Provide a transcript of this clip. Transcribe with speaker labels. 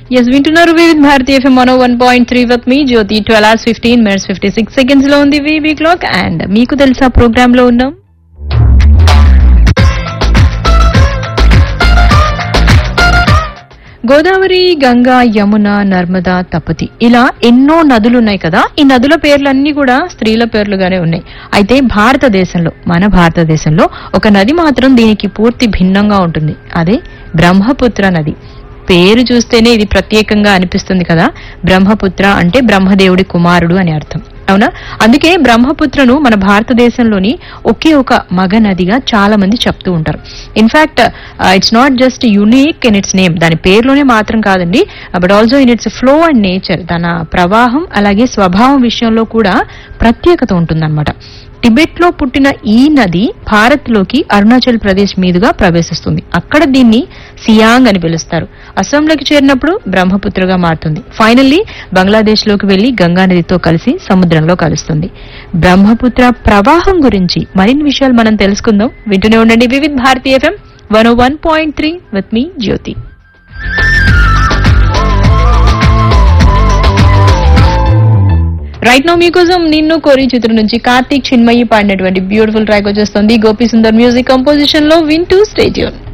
Speaker 1: yes వింటున్నారు Vividh Bharati F M one one point three with me Jyothi twelve hours fifteen minutes fifty six seconds లో ఉంది VV clock and మీకు తెలుసా programme లో ఉన్నాం గోదావరి గంగా యమున నర్మదా తపతి ఇలా ఎన్నో నదులు ఉన్నాయి కదా ఈ నదుల పేర్లన్నీ కూడా స్త్రీల పేర్లుగానే ఉన్నాయి అయితే భారతదేశంలో మన భారతదేశంలో ఒక నది మాత్రం దీనికి పూర్తి భిన్నంగా ఉంటుంది అదే బ్రహ్మపుత్ర నది పేరు చూస్తేనే ఇది ప్రత్యేకంగా అనిపిస్తుంది కదా బ్రహ్మపుత్ర అంటే బ్రహ్మదేవుడి కుమారుడు అని అర్థం అవునా అందుకే బ్రహ్మపుత్రను మన భారతదేశంలోని ఒకే ఒక మగ నదిగా చాలా మంది చెప్తూ ఉంటారు in fact it's not just unique in its name దాని పేరులోనే మాత్రం కాదండి but also in its flow and nature తన ప్రవాహం అలాగే స్వభావం విషయంలో కూడా ప్రత్యేకత ఉంటుందన్నమాట టిబెట్ లో పుట్టిన ఈ నది భారత్ లోకి అరుణాచల్ ప్రదేశ్ మీదుగా ప్రవేశిస్తుంది అక్కడ దీన్ని సియాంగ్ అని పిలుస్తారు అస్సాంలోకి చేరినప్పుడు బ్రహ్మపుత్రగా మారుతుంది ఫైనల్లీ బంగ్లాదేశ్ లోకి వెళ్లి గంగా నదితో కలిసి సముద్రంలో కలుస్తుంది బ్రహ్మపుత్ర ప్రవాహం గురించి మరిన్ని విషయాలు మనం తెలుసుకుందాం వింటూనే ఉండండి Vividh Bharati F M one one point three with me Jyothi right now మీకోసం నిన్ను కోరి చిత్రం నుంచి కార్తీక్ చిన్మయి పాడినటువంటి బ్యూటిఫుల్ ట్రాక్ వచ్చేస్తుంది గోపి సుందర్ మ్యూజిక్ కంపోజిషన్ లో వింటూ స్టేడియం